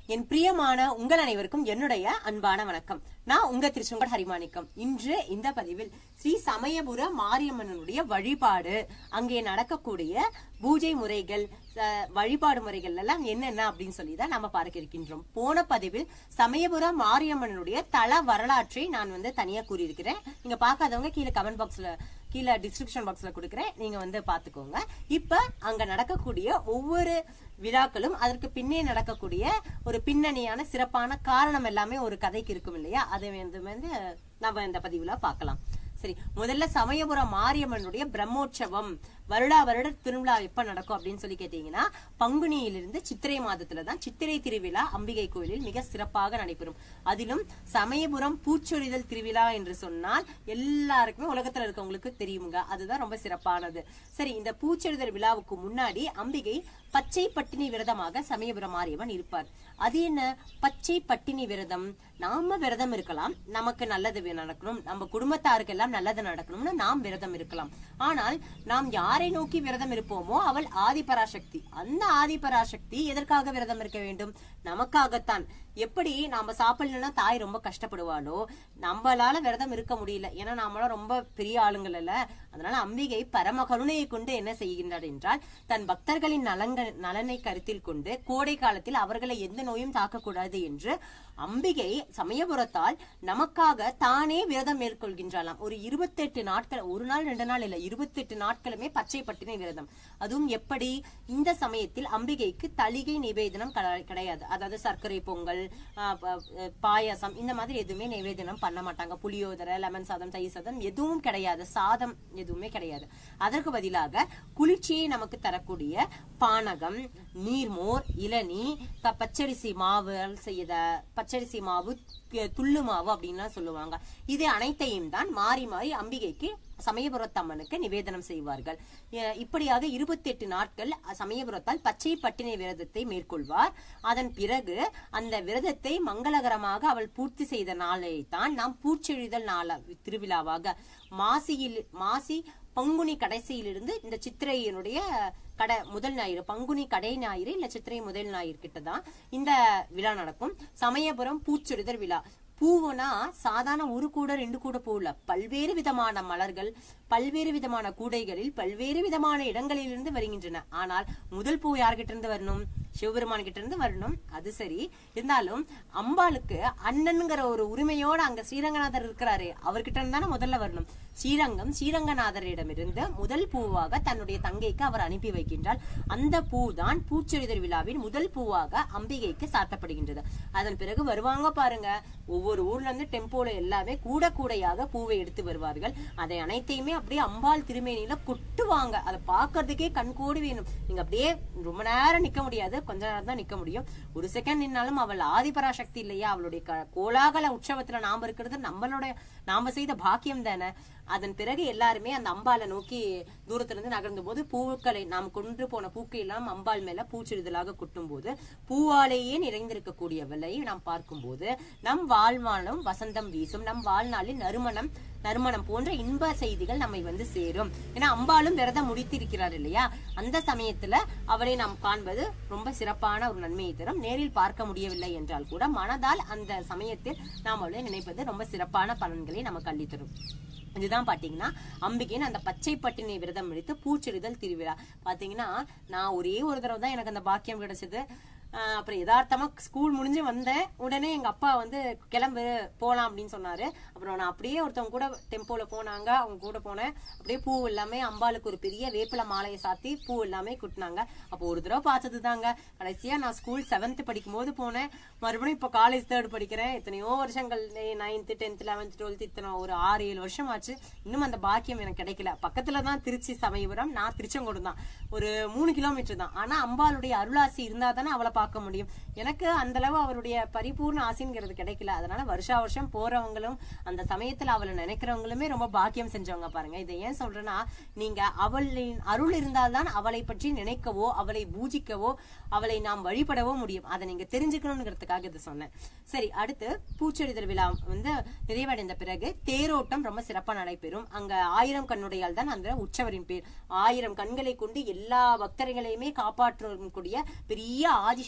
என் பிரியமான உங்கள் அனைவருக்கும் என்னுடைய அன்பான வணக்கம் நான் உங்க திருச்செங்கோடு ஹரிமாணிக்கம் இன்று இந்த பதிவில் ஸ்ரீ சமயபுர மாரியம்மனுடைய வழிபாடு அங்கே நடக்கக்கூடிய பூஜை முறைகள் அஹ், வழிபாடு முறைகள் எல்லாம் என்னென்ன அப்படின்னு சொல்லி தான் நம்ம பார்க்க இருக்கின்றோம் போன பதிவில் சமயபுர மாரியம்மனுடைய தல வரலாற்றை நான் வந்து தனியா கூறியிருக்கிறேன் நீங்க பார்க்காதவங்க கீழே கமெண்ட் பாக்ஸ்ல கீழே டிஸ்கிரிப்ஷன் பாக்ஸ்ல கொடுக்குறேன் நீங்க வந்து பாத்துக்கோங்க இப்ப அங்க நடக்கக்கூடிய ஒவ்வொரு விழாக்களும் அதற்கு பின்னே நடக்கக்கூடிய ஒரு பின்னணியான சிறப்பான காரணம் எல்லாமே ஒரு கதைக்கு இருக்கும் இல்லையா அதை வந்து வந்து நம்ம இந்த பதிவுல பார்க்கலாம் சரி முதல்ல சமயபுரம் மாரியம்மனுடைய பிரம்மோற்சவம் வருடா வருட திருவிழா எப்ப நடக்கும் அப்படின்னு சொல்லி கேட்டீங்கன்னா பங்குனியிலிருந்து சித்திரை மாதத்துல தான் சித்திரை திருவிழா அம்பிகை கோயிலில் மிக சிறப்பாக நடைபெறும் அதிலும் சமயபுரம் பூச்சொரிதல் திருவிழா என்று சொன்னால் எல்லாருக்குமே உலகத்துல இருக்கவங்களுக்கு தெரியுங்க அதுதான் ரொம்ப சிறப்பானது சரி இந்த பூச்சொரிதல் விழாவுக்கு முன்னாடி அம்பிகை பச்சை பட்டினி விரதமாக சமயபுரம் மாரியம்மன் இருப்பார் அது என்ன பச்சை பட்டினி விரதம் நாம விரதம் இருக்கலாம் நமக்கு நல்லது வே- நடக்கணும் நம்ம குடும்பத்தாருக்கெல்லாம் நல்லது நடக்கணும்னு நாம் விரதம் இருக்கலாம் ஆனால் நாம் யாரை நோக்கி விரதம் இருப்போமோ அவள் ஆதிபராசக்தி அந்த ஆதிபராசக்தி எதற்காக விரதம் இருக்க வேண்டும் நமக்காகத்தான் எப்படி நாம சாப்பிடலன்னா தாய் ரொம்ப கஷ்டப்படுவாளோ நம்மளால விரதம் இருக்க முடியல ஏன்னா நாமெல்லாம் ரொம்ப பெரிய ஆளுங்கள் அல்ல அதனால அம்பிகை பரம கருணையை கொண்டு என்ன செய்கின்றார் என்றால் தன் பக்தர்களின் நலங்கள் நலனை கருத்தில் கொண்டு கோடை காலத்தில் அவர்களை எந்த நோயும் தாக்கக்கூடாது என்று அம்பிகை சமயபுரத்தால் நமக்காக தானே விரதம் மேற்கொள்கின்றாளாம் ஒரு இருபத்தெட்டு நாட்கள் ஒரு நாள் ரெண்டு நாள் இல்ல இருபத்தெட்டு நாட்களுமே பச்சை பட்டினி விரதம் அதுவும் எப்படி இந்த சமயத்தில் அம்பிகைக்கு தளிகை நிவேதனம் கட- கிடையாது அதாவது சர்க்கரை பொங்கல் ஆ, ப- அஹ், பாயாசம் இந்த மாதிரி எதுவுமே நிவேதனம் பண்ண மாட்டாங்க புளியோதரை லெமன் சாதம் தயிர் சாதம் எதுவும் கிடையாது சாதம் எதுவுமே கிடையாது அதற்கு பதிலாக குளிர்ச்சியை நமக்கு தரக்கூடிய பானகம் நீர்மோர் இளநீ க- பச்சரிசி மாவு செய்த பச்சரிசி மாவு கு- துள்ளு மாவு அப்படின்லாம் சொல்லுவாங்க இது அனைத்தையும் தான் மாறி மாறி அம்பிகைக்கு சமயபுரத்தம்மனுக்கு நிவேதனம் செய்வார்கள் எ- இப்படியாக இருபத்தி எட்டு நாட்கள் சமயபுரத்தால் பச்சை பட்டினை விரதத்தை மேற்கொள்வார் அதன் பிறகு அந்த விரதத்தை மங்களகரமாக அவள் பூர்த்தி செய்த நாளை தான் நாம் பூச்செழிதல் நாள திருவிழாவாக மாசியில் மாசி பங்குனி கடைசியிலிருந்து இந்த சித்திரையினுடைய கடை முதல் ஞாயிறு பங்குனி கடை ஞாயிறு இல்ல சித்திரை முதல் ஞாயிறு கிட்ட தான் இந்த விழா நடக்கும் சமயபுரம் பூச்சொரிதல் விழா பூவுனா சாதாரண ஒரு கூட ரெண்டு கூட பூவுல பல்வேறு விதமான மலர்கள் பல்வேறு விதமான கூடைகளில் பல்வேறு விதமான இடங்களிலிருந்து வருகின்றன ஆனால் முதல் பூ யார்கிட்ட இருந்து வரணும் சிவபெருமான் கிட்ட இருந்து வரணும் அது சரி இருந்தாலும் அம்பாளுக்கு அண்ணன்ங்கிற ஒரு உரிமையோட அங்க ஸ்ரீரங்கநாதர் இருக்கிறாரு அவர்கிட்ட இருந்து தானே முதல்ல வரணும் ஸ்ரீரங்கம் ஸ்ரீரங்கநாதரிடமிருந்து முதல் பூவாக தன்னுடைய தங்கைக்கு அவர் அனுப்பி வைக்கின்றார் அந்த பூ தான் பூச்சொரிதல் விழாவின் முதல் பூவாக அம்பிகைக்கு சாத்தப்படுகின்றது அதன் பிறகு வருவாங்க பாருங்க ஒவ்வொரு ஊர்ல இருந்து டெம்போல எல்லாமே கூட கூடையாக பூவை எடுத்து வருவார்கள் அதை அனைத்தையுமே அப்படியே அம்பாள் திருமேனியில கொட்டுவாங்க அதை பார்க்கிறதுக்கே கண்கோடி வேணும் நீங்க அப்படியே ரொம்ப நேரம் நிக்க முடியாது கொஞ்ச நேரம் தான் நிக்க முடியும் ஒரு செகண்ட் நின்னாலும் அவள் ஆதிபராசக்தி இல்லையா அவளுடைய க- கோலாகல உற்சவத்துல நாம இருக்கிறது நம்மளுடைய நாம செய்த பாக்கியம் தானே அதன் பிறகு எல்லாருமே அந்த அம்பாலை நோக்கி தூரத்துல இருந்து நகர்ந்த போது பூக்களை நாம் கொண்டு போன பூக்கள் எல்லாம் அம்பாள் மேல பூச்சிடுதலாக கொட்டும் போது பூவாலேயே நிறைந்திருக்கக்கூடியவளை நாம் பார்க்கும்போது நம் வாழ்வாழும் வசந்தம் வீசும் நம் வாழ்நாளில் நறுமணம் நறுமணம் போன்ற இன்ப செய்திகள் நம்மை வந்து சேரும் ஏன்னா அம்பாலும் விரதம் முடித்திருக்கிறார் இல்லையா அந்த சமயத்துல அவளை நாம் காண்பது ரொம்ப சிறப்பான ஒரு நன்மையை தரும் நேரில் பார்க்க முடியவில்லை என்றால் கூட மனதால் அந்த சமயத்தில் நாம் அவளை நினைப்பது ரொம்ப சிறப்பான பலன்களை நமக்கு அள்ளித்தரும் இதுதான் பாத்தீங்கன்னா அம்பிகையின் அந்த பச்சை பட்டினை விரதம் எடுத்து பூச்செறிதல் திருவிழா பாத்தீங்கன்னா நான் ஒரே ஒரு தடவை தான் எனக்கு அந்த பாக்கியம் கிடைச்சது ஆஹ் அப்புறம் யதார்த்தமா ஸ்கூல் முடிஞ்சு வந்தேன் உடனே எங்க அப்பா வந்து கிளம்பு போலாம் அப்படின்னு சொன்னாரு அப்புறம் நான் அப்படியே ஒருத்தவங்க கூட டெம்போல போனாங்க அவங்க கூட போனேன் அப்படியே பூ எல்லாமே அம்பாளுக்கு ஒரு பெரிய வேப்பில மாலையை சாத்தி பூ எல்லாமே குட்டினாங்க அப்போ ஒரு தடவை பார்த்தது தாங்க கடைசியா நான் ஸ்கூல் செவன்த் படிக்கும் போது போனேன் மறுபடியும் இப்போ காலேஜ் தேர்ட் படிக்கிறேன் எத்தனையோ வருஷங்கள் நைன்த் டென்த் லெவன்த் டுவெல்த் இத்தனை ஒரு ஆறு ஏழு வருஷம் ஆச்சு இன்னும் அந்த பாக்கியம் எனக்கு கிடைக்கல பக்கத்துல தான் திருச்சி சமயபுரம் நான் திருச்செங்கோடு தான் ஒரு மூணு கிலோமீட்டர் தான் ஆனா அம்பாளுடைய அருளாசி இருந்தா தானே அவளை பார்க்க முடியும் எனக்கு அந்த அளவு அவருடைய பரிபூர்ண ஆசைங்கிறது கிடைக்கல அதனால வருஷா வருஷம் போறவங்களும் அந்த சமயத்துல அவளை நினைக்கிறவங்களுமே ரொம்ப பாக்கியம் செஞ்சவங்க பாருங்க இதை ஏன் சொல்றேன்னா நீங்க அவளின் அருள் இருந்தால்தான் அவளை பற்றி நினைக்கவோ அவளை பூஜிக்கவோ அவளை நாம் வழிபடவோ முடியும் அதை நீங்க தெரிஞ்சுக்கணுங்கிறதுக்காக இது சொன்னேன் சரி அடுத்து பூச்செறிதல் விழா வந்து நிறைவடைந்த பிறகு தேரோட்டம் ரொம்ப சிறப்பா நடைபெறும் அங்க ஆயிரம் கண்ணுடையால் தான் அந்த உற்சவரின் பேர் ஆயிரம் கண்களை கொண்டு எல்லா பக்தர்களையுமே காப்பாற்றக்கூடிய பெரிய ஆதிசக்தி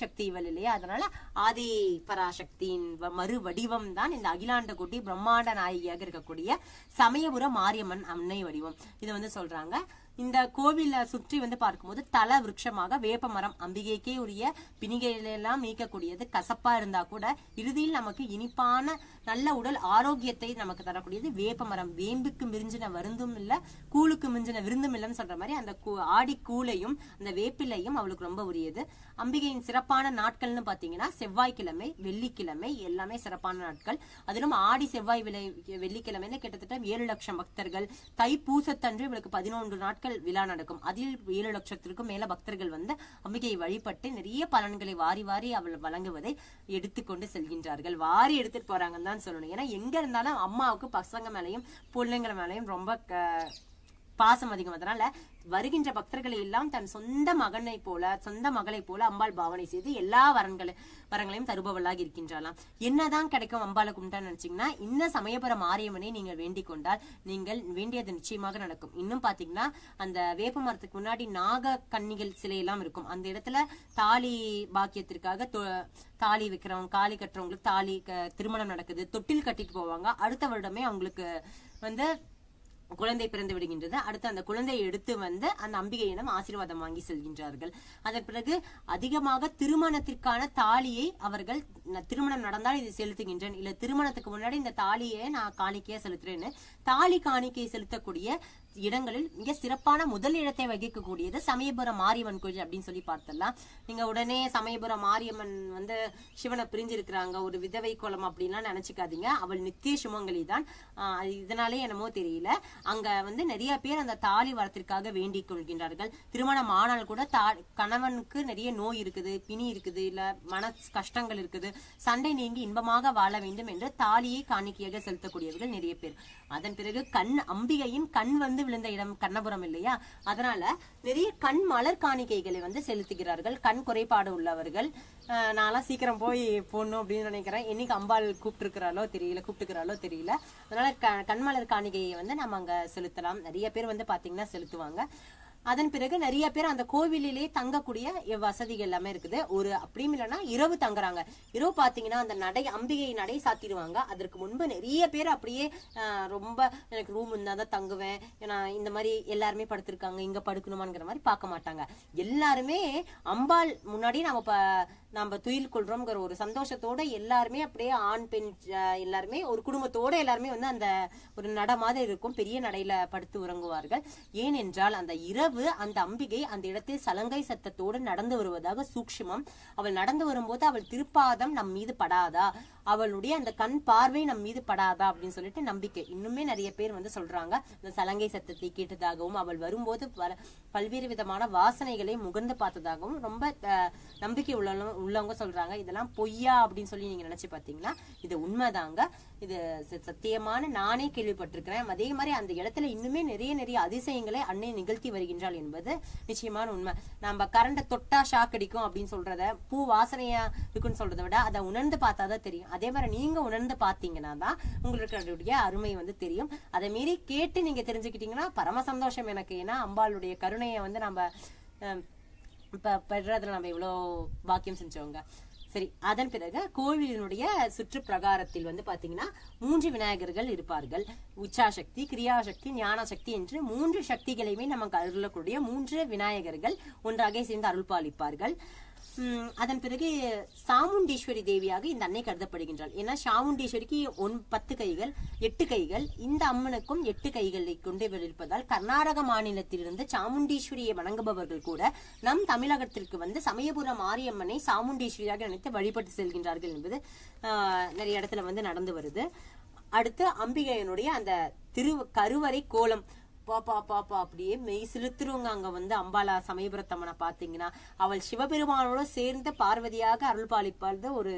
சக்தி இவள் இல்லையா அதனால ஆதி பராசக்தியின் வ- மறு வடிவம் தான் இந்த அகிலாண்ட கோட்டி பிரம்மாண்ட நாயகியாக இருக்கக்கூடிய சமயபுர மாரியம்மன் அன்னை வடிவம் இது வந்து சொல்றாங்க இந்த கோவில சுற்றி வந்து பார்க்கும்போது தல விருட்சமாக வேப்ப மரம் அம்பிகைக்கே உரிய பிணிகைகளெல்லாம் நீக்கக்கூடியது கசப்பா இருந்தா கூட இறுதியில் நமக்கு இனிப்பான நல்ல உடல் ஆரோக்கியத்தை நமக்கு தரக்கூடியது வேப்ப மரம் வேம்புக்கு மிஞ்சின வருந்தும் இல்ல கூழுக்கு மிஞ்சின விருந்தும் இல்லைன்னு சொல்ற மாதிரி அந்த கூ- ஆடி கூழையும் அந்த வேப்பிலையும் அவளுக்கு ரொம்ப உரியது அம்பிகையின் சிறப்பான நாட்கள்னு பாத்தீங்கன்னா செவ்வாய்க்கிழமை வெள்ளிக்கிழமை எல்லாமே சிறப்பான நாட்கள் அதிலும் ஆடி செவ்வாய் விலை வெள்ளிக்கிழமையில கிட்டத்தட்ட ஏழு லட்சம் பக்தர்கள் தை பூசத்தன்று இவளுக்கு பதினொன்று நாட்கள் விழா நடக்கும் அதில் ஏழு லட்சத்திற்கும் மேல பக்தர்கள் வந்து அம்பிகையை வழிபட்டு நிறைய பலன்களை வாரி வாரி அவள் வழங்குவதை எடுத்துக்கொண்டு செல்கின்றார்கள் வாரி எடுத்துட்டு போறாங்கன்னு தான் சொல்லணும் ஏன்னா எங்க இருந்தாலும் அம்மாவுக்கு பசங்க மேலையும் பிள்ளைங்க மேலையும் ரொம்ப க- பாசம் அதிகம் அதனால வருகின்ற பக்தர்களை எல்லாம் தன் சொந்த மகனை போல சொந்த மகளை போல அம்பாள் பாவனை செய்து எல்லா வரன்களை வரங்களையும் தருபவளாக இருக்கின்றாளாம் என்னதான் கிடைக்கும் அம்பாளை கும்பிட்டான்னு நினைச்சீங்கன்னா இந்த சமயபுர மாரியம்மனை நீங்கள் வேண்டிக் கொண்டால் நீங்கள் வேண்டியது நிச்சயமாக நடக்கும் இன்னும் பாத்தீங்கன்னா அந்த வேப்ப மரத்துக்கு முன்னாடி நாக கன்னிகள் சிலை எல்லாம் இருக்கும் அந்த இடத்துல தாலி பாக்கியத்திற்காக தொ- தாலி வைக்கிறவங்க காலி கட்டுறவங்களுக்கு தாலி க- திருமணம் நடக்குது தொட்டில் கட்டிட்டு போவாங்க அடுத்த வருடமே அவங்களுக்கு வந்து குழந்தை பிறந்து விடுகின்றது அடுத்து அந்த குழந்தையை எடுத்து வந்து அந்த அம்பிகையிடம் ஆசீர்வாதம் வாங்கி செல்கின்றார்கள் அதன் பிறகு அதிகமாக திருமணத்திற்கான தாலியை அவர்கள் ந- திருமணம் நடந்தால் இது செலுத்துகின்றேன் இல்ல திருமணத்துக்கு முன்னாடி இந்த தாலியை நான் காணிக்கையா செலுத்துறேன்னு தாலி காணிக்கை செலுத்தக்கூடிய இடங்களில் மிக சிறப்பான முதல் இடத்தை வகிக்கக்கூடியது சமயபுரம் மாரியம்மன் கோயில் அப்படின்னு சொல்லி பார்த்தலாம் நீங்க உடனே சமயபுரம் மாரியம்மன் வந்து சிவனை பிரிஞ்சிருக்கிறாங்க ஒரு விதவை குளம் அப்படின்லாம் நினைச்சுக்காதீங்க அவள் நித்திய சுமங்கலி தான் ஆஹ் அது இதனாலே என்னமோ தெரியல அங்க வந்து நிறைய பேர் அந்த தாலி வரத்திற்காக வேண்டிக் கொள்கின்றார்கள் திருமணம் ஆனால் கூட தா கணவனுக்கு நிறைய நோய் இருக்குது பிணி இருக்குது இல்ல மன கஷ்டங்கள் இருக்குது சண்டை நீங்கி இன்பமாக வாழ வேண்டும் என்று தாலியை காணிக்கையாக செலுத்தக்கூடியவர்கள் நிறைய பேர் அதன் பிறகு கண் அம்பிகையின் கண் வந்து விழுந்த இடம் கண்ணபுரம் இல்லையா அதனால நிறைய கண் மலர் காணிக்கைகளை வந்து செலுத்துகிறார்கள் கண் குறைபாடு உள்ளவர்கள் ஆஹ் நான்லாம் சீக்கிரம் போய் போடணும் அப்படின்னு நினைக்கிறேன் என்னைக்கு அம்பாள் கூப்பிட்டுருக்கிறாளோ தெரியல கூப்பிட்டுக்கிறாளோ தெரியல அதனால க- கண்மலர் காணிக்கையை வந்து நம்ம அங்க செலுத்தலாம் நிறைய பேர் வந்து பாத்தீங்கன்னா செலுத்துவாங்க அதன் பிறகு நிறைய பேர் அந்த கோவிலிலே தங்கக்கூடிய வசதிகள் எல்லாமே இருக்குது ஒரு அப்படியும் இல்லைன்னா இரவு தங்குறாங்க இரவு பாத்தீங்கன்னா அந்த நடை அம்பிகை நடை சாத்திடுவாங்க அதற்கு முன்பு நிறைய பேர் அப்படியே ஆஹ், ரொம்ப எனக்கு ரூம் இருந்தா தான் தங்குவேன் ஏன்னா இந்த மாதிரி எல்லாருமே படுத்திருக்காங்க இங்க படுக்கணுமாங்கிற மாதிரி பார்க்க மாட்டாங்க எல்லாருமே அம்பாள் முன்னாடி நம்ம ப- நம்ம துயில் கொள்றோம்ங்கிற ஒரு சந்தோஷத்தோட எல்லாருமே அப்படியே ஆண் பெண் ஆஹ், எல்லாருமே ஒரு குடும்பத்தோட எல்லாருமே வந்து அந்த ஒரு நட மாதிரி இருக்கும் பெரிய நடையில படுத்து உறங்குவார்கள் ஏனென்றால் அந்த இரவு அந்த அம்பிகை அந்த இடத்தில் சலங்கை சத்தத்தோடு நடந்து வருவதாக சூக்ஷ்மம் அவள் நடந்து வரும்போது அவள் திருப்பாதம் நம் மீது படாதா அவளுடைய அந்த கண் பார்வை நம் மீது படாதா அப்படின்னு சொல்லிட்டு நம்பிக்கை இன்னுமே நிறைய பேர் வந்து சொல்றாங்க இந்த சலங்கை சத்தத்தை கேட்டதாகவும் அவள் வரும்போது வர பல்வேறு விதமான வாசனைகளை முகர்ந்து பார்த்ததாகவும் ரொம்ப அஹ், நம்பிக்கை உள்ளவங்க உள்ளவங்க சொல்றாங்க இதெல்லாம் பொய்யா அப்படின்னு சொல்லி நீங்க நினைச்சு பாத்தீங்கன்னா இது உண்மைதாங்க இது ச- சத்தியமான நானே கேள்விப்பட்டிருக்கிறேன் அதே மாதிரி அந்த இடத்துல இன்னுமே நிறைய நிறைய அதிசயங்களை அன்னை நிகழ்த்தி வருகின்றாள் என்பது நிச்சயமான உண்மை நம்ம கரண்ட தொட்டா ஷாக் அடிக்கும் அப்படின்னு சொல்றத பூ வாசனையா இருக்குன்னு சொல்றதை விட அதை உணர்ந்து பார்த்தாதான் தெரியும் அதே மாதிரி நீங்க உணர்ந்து பார்த்தீங்கன்னா தான் உங்களுக்கு அதோடைய அருமை வந்து தெரியும் அதை மீறி கேட்டு நீங்க தெரிஞ்சுக்கிட்டீங்கன்னா பரம சந்தோஷம் எனக்கு ஏன்னா அம்பாளுடைய கருணையை வந்து நம்ம அஹ், இப்ப பெறதுல நம்ம இவ்வளோ பாக்கியம் செஞ்சவங்க சரி அதன் பிறகு கோவிலினுடைய சுற்று பிரகாரத்தில் வந்து பாத்தீங்கன்னா மூன்று விநாயகர்கள் இருப்பார்கள் உச்சாசக்தி கிரியாசக்தி ஞானசக்தி என்று மூன்று சக்திகளையுமே நமக்கு அருளக்கூடிய மூன்று விநாயகர்கள் ஒன்றாக சேர்ந்து அருள் பாலிப்பார்கள் உம், அதன் பிறகு சாமுண்டீஸ்வரி தேவியாக இந்த அன்னை கருதப்படுகின்றாள் ஏன்னா சாமுண்டீஸ்வரிக்கு ஒன் பத்து கைகள் எட்டு கைகள் இந்த அம்மனுக்கும் எட்டு கைகளை கொண்டு இருப்பதால் கர்நாடக மாநிலத்திலிருந்து சாமுண்டீஸ்வரியை வணங்குபவர்கள் கூட நம் தமிழகத்திற்கு வந்து சமயபுரம் மாரியம்மனை சாமுண்டீஸ்வரியாக நினைத்து வழிபட்டு செல்கின்றார்கள் என்பது ஆஹ், நிறைய இடத்துல வந்து நடந்து வருது அடுத்து அம்பிகையனுடைய அந்த திரு கருவறை கோலம் பாப்பா பாப்பா அப்படியே மெய் சிலுத்துருவங்க அங்க வந்து அம்பாலா சமயபுரத்தம்மனை பாத்தீங்கன்னா அவள் சிவபெருமானோட சேர்ந்து பார்வதியாக அருள் பாலிப்பாள் ஒரு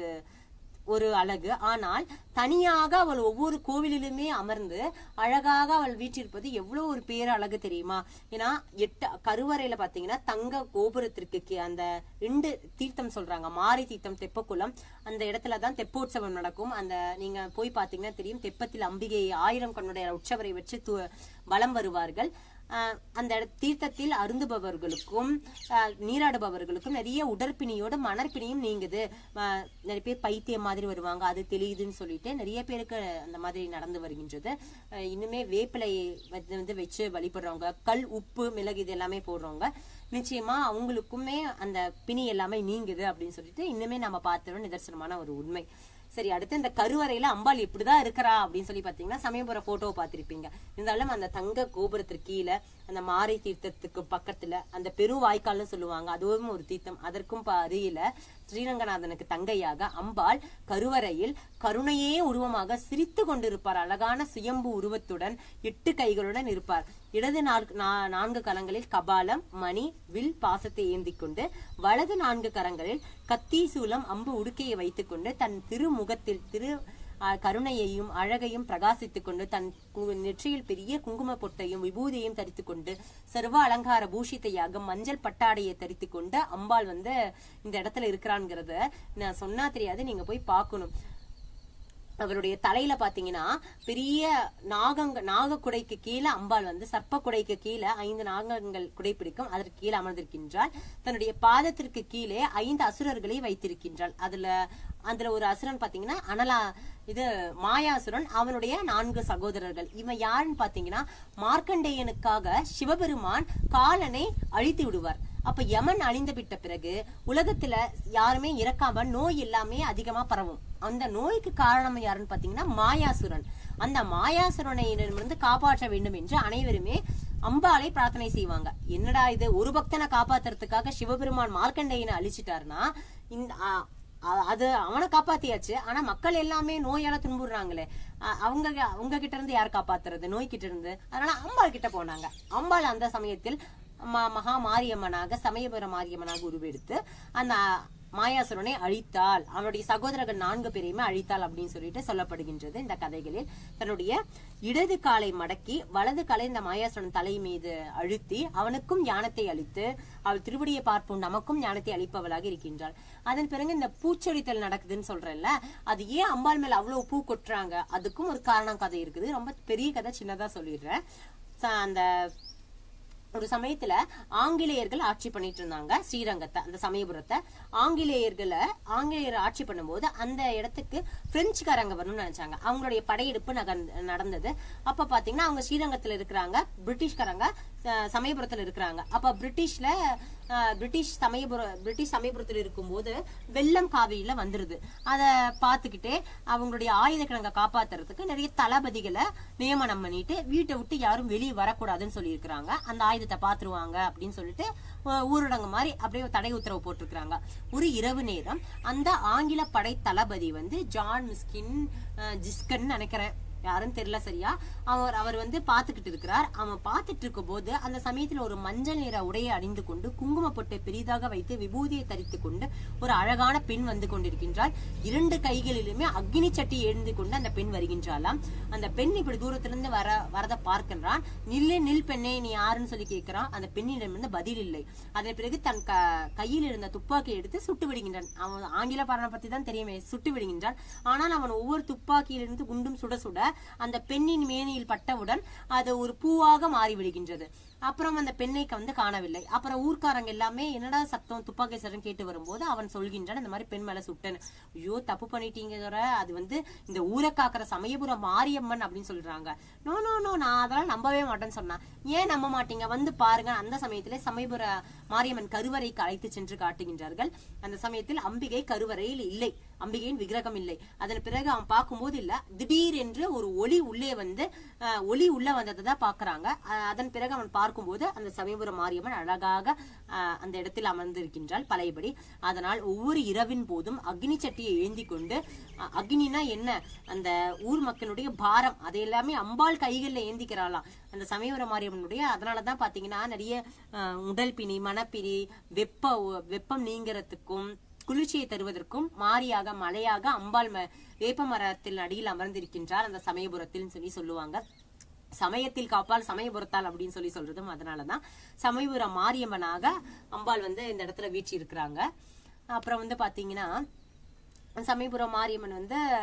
ஒரு அழகு ஆனால் தனியாக அவள் ஒவ்வொரு கோவிலிலுமே அமர்ந்து அழகாக அவள் வீற்றிருப்பது எவ்வளவு ஒரு பேர் அழகு தெரியுமா ஏன்னா எட்டு கருவறையில பாத்தீங்கன்னா தங்க கோபுரத்திற்கு கீ- அந்த ரெண்டு தீர்த்தம் சொல்றாங்க மாரி தீர்த்தம் தெப்பக்குளம் அந்த இடத்துல தான் தெப்போற்சவம் நடக்கும் அந்த நீங்க போய் பாத்தீங்கன்னா தெரியும் தெப்பத்தில் அம்பிகை ஆயிரம் கண்ணுடைய உற்சவரை வச்சு து- வலம் வருவார்கள் ஆஹ் அந்த இட- தீர்த்தத்தில் அருந்துபவர்களுக்கும் ஆஹ் நீராடுபவர்களுக்கும் நிறைய உடற்பிணியோட மணற்பிணியும் நீங்குது ஆஹ் நிறைய பேர் பைத்தியம் மாதிரி வருவாங்க அது தெளியுதுன்னு சொல்லிட்டு நிறைய பேருக்கு அந்த மாதிரி நடந்து வருகின்றது ஆஹ் இன்னுமே வேப்பிலை வந்து வந்து வச்சு வழிபடுறவங்க கல் உப்பு மிளகு இது எல்லாமே போடுறவங்க நிச்சயமா அவங்களுக்குமே அந்த பிணி எல்லாமே நீங்குது அப்படின்னு சொல்லிட்டு இன்னுமே நம்ம பார்த்துறோம் நிதர்சனமான ஒரு உண்மை சரி அடுத்து இந்த கருவறையில அம்பாள் இப்படிதான் இருக்கிறா அப்படின்னு சொல்லி பாத்தீங்கன்னா சமயபுர போட்டோவை பார்த்திருப்பீங்க இருந்தாலும் அந்த தங்க கோபுரத்திற்கு கீழே அந்த மாரி தீர்த்தத்துக்கு பக்கத்துல அந்த பெரு வாய்க்கால்னு சொல்லுவாங்க அதுவும் ஒரு தீர்த்தம் அதற்கும் ப- அருகில ஸ்ரீரங்கநாதனுக்கு தங்கையாக அம்பாள் கருவறையில் கருணையே உருவமாக சிரித்து கொண்டிருப்பார் அழகான சுயம்பு உருவத்துடன் எட்டு கைகளுடன் இருப்பார் இடது நான்கு நா- நான்கு கரங்களில் கபாலம் மணி வில் பாசத்தை ஏந்திக் கொண்டு வலது நான்கு கரங்களில் கத்தி சூலம் அம்பு உடுக்கையை வைத்துக்கொண்டு தன் திருமுகத்தில் திரு அஹ், கருணையையும் அழகையும் பிரகாசித்துக் கொண்டு தன் கு- நெற்றியில் பெரிய குங்கும பொட்டையும் விபூதியையும் தரித்துக் கொண்டு சர்வ அலங்கார பூஷித்தையாக மஞ்சள் பட்டாடையை தரித்துக் கொண்டு அம்பாள் வந்து இந்த இடத்துல இருக்கிறான்ங்கிறத நான் சொன்னா தெரியாது நீங்க போய் பார்க்கணும் அவருடைய தலையில பாத்தீங்கன்னா பெரிய நாகங்க நாக குடைக்கு கீழே அம்பாள் வந்து சர்ப்ப குடைக்கு கீழே ஐந்து நாகங்கள் குடை பிடிக்கும் அதற்கு கீழே அமர்ந்திருக்கின்றாள் தன்னுடைய பாதத்திற்கு கீழே ஐந்து அசுரர்களை வைத்திருக்கின்றாள் அதுல அதுல ஒரு அசுரன் பாத்தீங்கன்னா அனலா இது மாயாசுரன் அவனுடைய நான்கு சகோதரர்கள் இவன் யாருன்னு பாத்தீங்கன்னா மார்க்கண்டேயனுக்காக சிவபெருமான் காலனை அழித்து விடுவார் அப்ப யமன் அழிந்து விட்ட பிறகு உலகத்துல யாருமே இறக்காம நோய் எல்லாமே அதிகமா பரவும் அந்த நோய்க்கு காரணம் யாருன்னு பாத்தீங்கன்னா மாயாசுரன் அந்த மாயாசுரனிடமிருந்து காப்பாற்ற வேண்டும் என்று அனைவருமே அம்பாளை பிரார்த்தனை செய்வாங்க என்னடா இது ஒரு பக்தனை காப்பாத்துறதுக்காக சிவபெருமான் மார்க்கண்டேயனை அழிச்சிட்டாருன்னா இந்த ஆ, அ- அது அவனை காப்பாத்தியாச்சு ஆனா மக்கள் எல்லாமே நோயால துன்புறாங்களே அ- அவங்க அவங்க கிட்ட இருந்து யார் காப்பாத்துறது நோய் கிட்ட இருந்து அதனால அம்பாள் கிட்ட போனாங்க அம்பாள் அந்த சமயத்தில் ம- மகா மாரியம்மனாக சமயபுர மாரியம்மனாக உருவெடுத்து அந்த மாயாசுரனை அழித்தாள் அவனுடைய சகோதரர்கள் நான்கு பேரையுமே அழித்தாள் அப்படின்னு சொல்லிட்டு சொல்லப்படுகின்றது இந்த கதைகளில் தன்னுடைய இடது காலை மடக்கி வலது காலை இந்த மாயாசுரன் தலை மீது அழுத்தி அவனுக்கும் ஞானத்தை அளித்து அவள் திருவடியை பார்ப்போம் நமக்கும் ஞானத்தை அளிப்பவளாக இருக்கின்றாள் அதன் பிறகு இந்த பூச்சொரித்தல் நடக்குதுன்னு சொல்றேன்ல அது ஏன் அம்பாள் மேல அவ்வளவு பூ கொட்டுறாங்க அதுக்கும் ஒரு காரணம் கதை இருக்குது ரொம்ப பெரிய கதை சின்னதா சொல்லிடுறேன் ச- அந்த ஒரு சமயத்துல ஆங்கிலேயர்கள் ஆட்சி பண்ணிட்டு இருந்தாங்க ஸ்ரீரங்கத்தை அந்த சமயபுரத்தை ஆங்கிலேயர்களை ஆங்கிலேயர் ஆட்சி பண்ணும்போது அந்த இடத்துக்கு பிரெஞ்சுக்காரங்க வரணும்னு நினைச்சாங்க அவங்களுடைய படையெடுப்பு நகர்ந்து- நடந்தது அப்ப பாத்தீங்கன்னா அவங்க ஸ்ரீரங்கத்துல இருக்கிறாங்க பிரிட்டிஷ்காரங்க ச- சமயபுரத்துல இருக்கிறாங்க அப்ப பிரிட்டிஷ்ல அஹ், பிரிட்டிஷ் சமயபுர பிரிட்டிஷ் சமயபுரத்தில் இருக்கும்போது வெள்ளம் காவிரியில வந்துருது அத பாத்துக்கிட்டே அவங்களுடைய ஆயுத கிழங்க காப்பாத்துறதுக்கு நிறைய தளபதிகளை நியமனம் பண்ணிட்டு வீட்டை விட்டு யாரும் வெளியே வரக்கூடாதுன்னு சொல்லியிருக்கிறாங்க அந்த ஆயுதத்தை பாத்துருவாங்க அப்படின்னு சொல்லிட்டு அஹ், ஊரடங்கு மாதிரி அப்படியே தடை உத்தரவு போட்டிருக்கிறாங்க ஒரு இரவு நேரம் அந்த ஆங்கில படை தளபதி வந்து ஜான் மிஸ்கின் அஹ், ஜிஸ்கன் நினைக்கிறேன் யாருன்னு தெரியல சரியா அவர் அவர் வந்து பாத்துக்கிட்டு இருக்கிறார் அவன் பார்த்துட்டு இருக்கும் போது அந்த சமயத்துல ஒரு மஞ்சள் நிற உடையை அணிந்து கொண்டு குங்கும பொட்டை பெரிதாக வைத்து விபூதியை தரித்து கொண்டு ஒரு அழகான பெண் வந்து கொண்டிருக்கின்றாள் இரண்டு கைகளிலுமே அக்னி சட்டி எழுந்து கொண்டு அந்த பெண் வருகின்றாளாம் அந்த பெண் இப்படி தூரத்திலிருந்து வர வரத பார்க்கின்றான் நில்லு நில் பெண்ணே நீ யாருன்னு சொல்லி கேட்கிறான் அந்த பெண்ணிடமிருந்து பதில் இல்லை அதன் பிறகு தன் க கையில் இருந்த துப்பாக்கியை எடுத்து சுட்டு விடுகின்றான் அவன் ஆங்கில பாடனை பத்தி தான் தெரியுமே சுட்டு விடுகின்றான் ஆனால் அவன் ஒவ்வொரு துப்பாக்கியிலிருந்து குண்டும் சுட சுட அந்த பெண்ணின் மேனியில் பட்டவுடன் அது ஒரு பூவாக மாறி விடுகின்றது அப்புறம் அந்த பெண்ணை வந்து காணவில்லை அப்புறம் ஊர்க்காரங்க எல்லாமே என்னடா சத்தம் துப்பாக்கி சத்தம் கேட்டு வரும்போது அவன் சொல்கின்றான் இந்த மாதிரி பெண் மேல சுட்டேன் ஐயோ தப்பு பண்ணிட்டீங்க தவிர அது வந்து இந்த ஊரை காக்கிற சமயபுரம் மாரியம்மன் அப்படின்னு சொல்றாங்க நோ நோ நோ நான் அதெல்லாம் நம்பவே மாட்டேன்னு சொன்னேன் ஏன் நம்ப மாட்டீங்க வந்து பாருங்க அந்த சமயத்திலே சமயபுர மாரியம்மன் கருவறைக்கு அழைத்து சென்று காட்டுகின்றார்கள் அந்த சமயத்தில் அம்பிகை கருவறையில் இல்லை அம்பிகையின் விக்கிரகம் இல்லை அதன் பிறகு அவன் பார்க்கும்போது இல்ல திடீர் என்று ஒரு ஒளி உள்ளே வந்து அஹ், ஒளி உள்ள வந்ததை தான் பாக்குறாங்க அஹ், அதன் பிறகு அவன் பார்க்கும்போது அந்த சமயபுர மாரியம்மன் அழகாக அஹ், அந்த இடத்தில் அமர்ந்திருக்கின்றாள் பழையபடி அதனால் ஒவ்வொரு இரவின் போதும் அக்னி சட்டியை ஏந்தி கொண்டு அஹ், அக்னினா என்ன அந்த ஊர் மக்களுடைய பாரம் அதை எல்லாமே அம்பாள் கைகளில் ஏந்திக்கிறாளாம் அந்த சமயபுர மாரியம்மனுடைய அதனாலதான் பாத்தீங்கன்னா நிறைய அஹ், உடல் பிணி மனப்பிரி வெப்ப வெப்பம் நீங்கிறதுக்கும் குளிர்ச்சியை தருவதற்கும் மாரியாக மலையாக அம்பாள் ம- வேப்ப மரத்தில் அடியில் அமர்ந்திருக்கின்றார் அந்த சமயபுரத்தில் சொல்லி சொல்லுவாங்க சமயத்தில் காப்பால் சமயபுரத்தால் அப்படின்னு சொல்லி சொல்றதும் அதனாலதான் சமயபுரம் மாரியம்மனாக அம்பாள் வந்து இந்த இடத்துல வீழ்ச்சி இருக்கிறாங்க அப்புறம் வந்து பாத்தீங்கன்னா சமயபுரம் மாரியம்மன் வந்து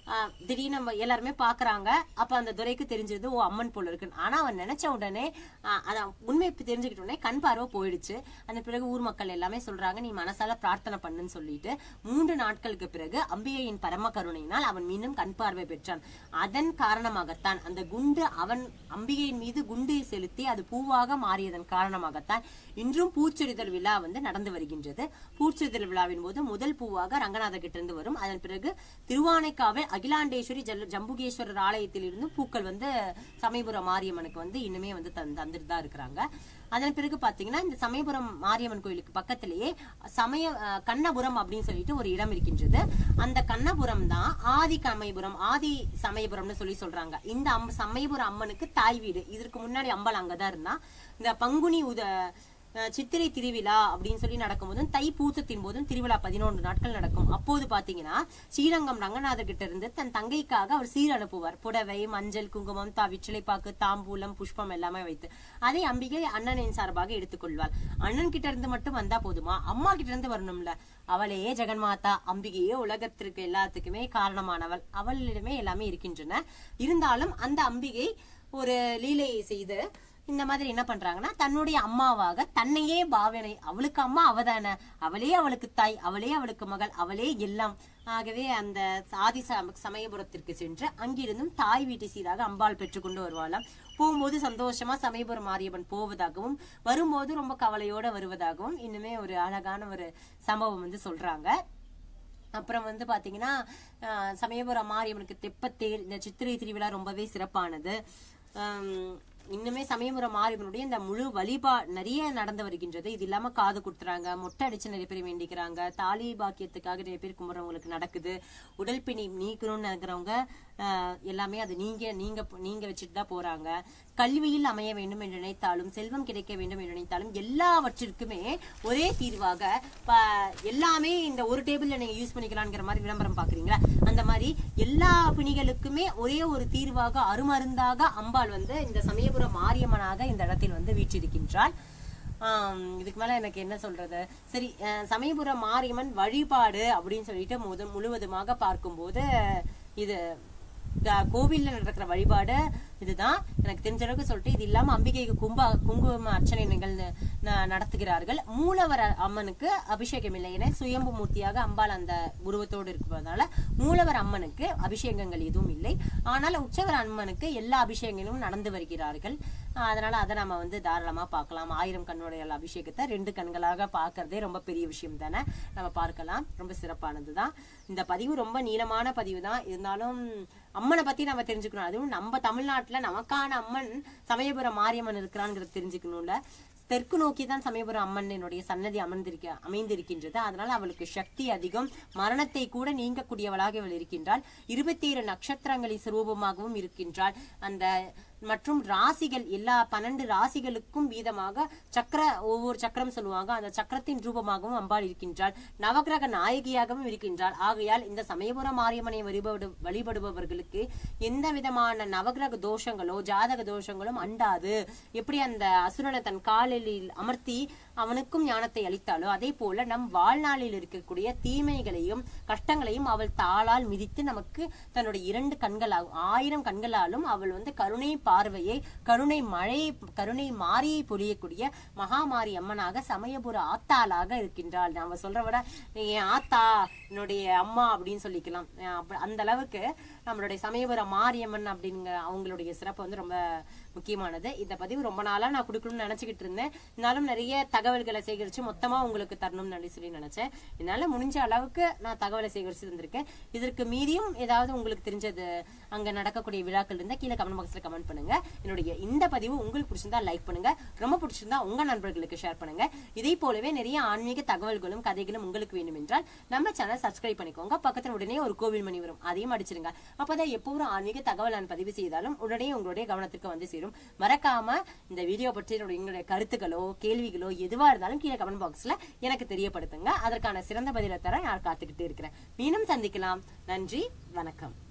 ஆஹ், திடீர்னு நம்ம எல்லாருமே பாக்குறாங்க அப்ப அந்த துரைக்கு தெரிஞ்சது ஓ அம்மன் போல இருக்குன்னு ஆனா அவன் நினைச்ச உடனே ஆஹ், அதான் உண்மை தெரிஞ்சுக்கிட்ட உடனே கண் பார்வை போயிடுச்சு அந்த பிறகு ஊர் மக்கள் எல்லாமே சொல்றாங்க நீ மனசால பிரார்த்தனை பண்ணுன்னு சொல்லிட்டு மூன்று நாட்களுக்கு பிறகு அம்பிகையின் பரம கருணையினால் அவன் மீண்டும் கண் பார்வை பெற்றான் அதன் காரணமாகத்தான் அந்த குண்டு அவன் அம்பிகையின் மீது குண்டு செலுத்தி அது பூவாக மாறியதன் காரணமாகத்தான் இன்றும் பூச்சொரிதல் விழா வந்து நடந்து வருகின்றது பூச்சொரிதல் விழாவின் போது முதல் பூவாக ரங்கநாதர் கிட்ட இருந்து வரும் அதன் பிறகு திருவானைக்காவில் அகிலாண்டேஸ்வரி ஜல் ஜம்புகேஸ்வரர் ஆலயத்தில் இருந்து பூக்கள் வந்து சமயபுரம் மாரியம்மனுக்கு வந்து இன்னுமே வந்து தந் தந்துட்டு தான் இருக்கிறாங்க அதன் பிறகு பாத்தீங்கன்னா இந்த சமயபுரம் மாரியம்மன் கோயிலுக்கு பக்கத்திலேயே சமய அஹ், கண்ணபுரம் அப்படின்னு சொல்லிட்டு ஒரு இடம் இருக்கின்றது அந்த கண்ணபுரம் தான் ஆதி சமயபுரம் ஆதி சமயபுரம்னு சொல்லி சொல்றாங்க இந்த அம் சமயபுரம் அம்மனுக்கு தாய் வீடு இதற்கு முன்னாடி அம்பாள் அங்கதான் இருந்தா இந்த பங்குனி உத அஹ், சித்திரை திருவிழா அப்படின்னு சொல்லி நடக்கும்போதும் தை பூசத்தின் போதும் திருவிழா பதினொன்று நாட்கள் நடக்கும் அப்போது பாத்தீங்கன்னா ஸ்ரீரங்கம் ரங்கநாதர் கிட்ட இருந்து தன் தங்கைக்காக அவர் சீர் அனுப்புவார் புடவை மஞ்சள் குங்குமம் தா வெற்றிலைப்பாக்கு தாம்பூலம் புஷ்பம் எல்லாமே வைத்து அதை அம்பிகை அண்ணனின் சார்பாக எடுத்துக்கொள்வாள் அண்ணன் கிட்ட இருந்து மட்டும் வந்தா போதுமா அம்மா கிட்ட இருந்து வரணும்ல அவளே ஜெகன்மாதா அம்பிகையே உலகத்திற்கு எல்லாத்துக்குமே காரணமானவள் அவளிடமே எல்லாமே இருக்கின்றன இருந்தாலும் அந்த அம்பிகை ஒரு லீலையை செய்து இந்த மாதிரி என்ன பண்றாங்கன்னா தன்னுடைய அம்மாவாக தன்னையே பாவனை அவளுக்கு அம்மா அவதானே அவளே அவளுக்கு தாய் அவளே அவளுக்கு மகள் அவளே எல்லாம் ஆகவே அந்த சாதி சம- சமயபுரத்திற்கு சென்று அங்கிருந்தும் தாய் வீட்டு சீராக அம்பாள் பெற்றுக்கொண்டு வருவாளாம் போகும்போது சந்தோஷமா சமயபுரம் மாரியம்மன் போவதாகவும் வரும்போது ரொம்ப கவலையோட வருவதாகவும் இன்னுமே ஒரு அழகான ஒரு சம்பவம் வந்து சொல்றாங்க அப்புறம் வந்து பாத்தீங்கன்னா அஹ், சமயபுரம் மாரியம்மனுக்கு தெப்பத்தேர் இந்த சித்திரை திருவிழா ரொம்பவே சிறப்பானது ஆம், இன்னுமே சமயபுரம் மாரியம்மனுடைய இந்த முழு வழிபா நிறைய நடந்து வருகின்றது இது இல்லாம காது குடுத்துறாங்க மொட்டை அடிச்சு நிறைய பேர் வேண்டிக்கிறாங்க தாலி பாக்கியத்துக்காக நிறைய பேர் கும்பிட்றவங்களுக்கு நடக்குது உடல் பிணி நீக்கணும்னு நினைக்கிறவங்க ஆஹ், எல்லாமே அது நீங்க நீங்க நீங்க வச்சுட்டு தான் போறாங்க கல்வியில் அமைய வேண்டும் என்று நினைத்தாலும் செல்வம் கிடைக்க வேண்டும் என்று நினைத்தாலும் எல்லாவற்றிற்குமே ஒரே தீர்வாக ப- எல்லாமே இந்த ஒரு டேபிள்ல நீங்க யூஸ் பண்ணிக்கலாம்ங்கிற மாதிரி விளம்பரம் பாக்குறீங்களா அந்த மாதிரி எல்லா பிணிகளுக்குமே ஒரே ஒரு தீர்வாக அருமருந்தாக அம்பாள் வந்து இந்த சமயபுரம் மாரியம்மனாக இந்த இடத்தில் வந்து வீற்றிருக்கின்றாள் ஆம், இதுக்கு மேல எனக்கு என்ன சொல்றது சரி அஹ், சமயபுரம் மாரியம்மன் வழிபாடு அப்படின்னு சொல்லிட்டு முத முழுவதுமாக பார்க்கும்போது இது க- கோவில்ல நடக்கிற வழிபாடு இதுதான் எனக்கு தெரிஞ்ச அளவுக்கு சொல்லிட்டு இது இல்லாம அம்பிகைக்கு கும்ப குங்கும அர்ச்சனை நிகழ்ந்து ந- நடத்துகிறார்கள் மூலவர் அம்மனுக்கு அபிஷேகம் இல்லை என சுயம்பு மூர்த்தியாக அம்பாள் அந்த உருவத்தோடு இருப்பதனால மூலவர் அம்மனுக்கு அபிஷேகங்கள் எதுவும் இல்லை ஆனால் உற்சவர் அம்மனுக்கு எல்லா அபிஷேகங்களும் நடந்து வருகிறார்கள் ஆஹ் அதனால அதை நம்ம வந்து தாராளமா பார்க்கலாம் ஆயிரம் கண்ணுடைய அபிஷேகத்தை ரெண்டு கண்களாக பார்க்கறதே ரொம்ப பெரிய விஷயம் தானே நம்ம பார்க்கலாம் ரொம்ப சிறப்பானதுதான் இந்த பதிவு ரொம்ப நீளமான பதிவு தான் இருந்தாலும் அம்மனை பத்தி நம்ம தெரிஞ்சுக்கணும் அதுவும் நம்ம தமிழ்நாட்டுல நமக்கான அம்மன் சமயபுரம் மாரியம்மன் இருக்கிறாங்கிறது தெரிஞ்சுக்கணும்ல தெற்கு நோக்கி தான் சமயபுரம் அம்மனினுடைய சன்னதி அமர்ந்திருக்க அமைந்திருக்கின்றது அதனால அவளுக்கு சக்தி அதிகம் மரணத்தை கூட நீங்கக்கூடியவளாக இவள் இருக்கின்றாள் இருபத்தி ஏழு நட்சத்திரங்களின் சுரூபமாகவும் இருக்கின்றாள் அந்த மற்றும் ராசிகள் எல்லா பன்னெண்டு ராசிகளுக்கும் வீதமாக சக்கர ஒவ்வொரு சக்கரம் சொல்லுவாங்க அந்த சக்கரத்தின் ரூபமாகவும் அம்பாள் இருக்கின்றாள் நவகிரக நாயகியாகவும் இருக்கின்றாள் ஆகையால் இந்த சமயபுர மாரியம்மனை வழிபடு வழிபடுபவர்களுக்கு எந்த விதமான நவகிரக தோஷங்களோ ஜாதக தோஷங்களும் அண்டாது எப்படி அந்த அசுரனை தன் காலில் அமர்த்தி அவனுக்கும் ஞானத்தை அளித்தாளோ அதே போல நம் வாழ்நாளில் இருக்கக்கூடிய தீமைகளையும் கஷ்டங்களையும் அவள் தாளால் மிதித்து நமக்கு தன்னுடைய இரண்டு கண்களாகும் ஆயிரம் கண்களாலும் அவள் வந்து கருணை பார்வையை கருணை மழையை கருணை மாரியை பொழியக்கூடிய மகாமாரி அம்மனாக சமயபுர ஆத்தாளாக இருக்கின்றாள் நாம சொல்ற விட நீ என் ஆத்தா என்னுடைய அம்மா அப்படின்னு சொல்லிக்கலாம் அஹ் அப்ப- அந்த அளவுக்கு நம்மளுடைய சமயபுர மாரியம்மன் அப்படிங்கிற அவங்களுடைய சிறப்பு வந்து ரொம்ப முக்கியமானது இந்த பதிவு ரொம்ப நாளா நான் கொடுக்கணும்னு நினைச்சுக்கிட்டு இருந்தேன் இருந்தாலும் நிறைய தகவல்களை சேகரிச்சு மொத்தமா உங்களுக்கு தரணும்னு சொல்லி நினைச்சேன் என்னால முடிஞ்ச அளவுக்கு நான் தகவலை சேகரிச்சு தந்திருக்கேன் இதற்கு மீறியும் ஏதாவது உங்களுக்கு தெரிஞ்சது அங்க நடக்கக்கூடிய விழாக்கள் இருந்தா கீழே கமெண்ட் பாக்ஸ்ல கமெண்ட் பண்ணுங்க என்னுடைய இந்த பதிவு உங்களுக்கு பிடிச்சிருந்தா லைக் பண்ணுங்க ரொம்ப பிடிச்சிருந்தா உங்க நண்பர்களுக்கு ஷேர் பண்ணுங்க இதே போலவே நிறைய ஆன்மீக தகவல்களும் கதைகளும் உங்களுக்கு வேண்டும் என்றால் நம்ம சேனல் சப்ஸ்கிரைப் பண்ணிக்கோங்க பக்கத்துல உடனே ஒரு கோவில் மணி வரும் அதையும் அடிச்சிருங்க அப்பதான் எப்போ ஒரு ஆன்மீக தகவல் நான் பதிவு செய்தாலும் உடனே உங்களுடைய கவனத்துக்கு வந்து சேரும் மறக்காம இந்த வீடியோ பற்றி என்னுடைய உங்களுடைய கருத்துக்களோ கேள்விகளோ எதுவா இருந்தாலும் கீழே கமெண்ட் பாக்ஸ்ல எனக்கு தெரியப்படுத்துங்க அதற்கான சிறந்த பதிலை தர நான் காத்துக்கிட்டு இருக்கிறேன் மீண்டும் சந்திக்கலாம் நன்றி வணக்கம்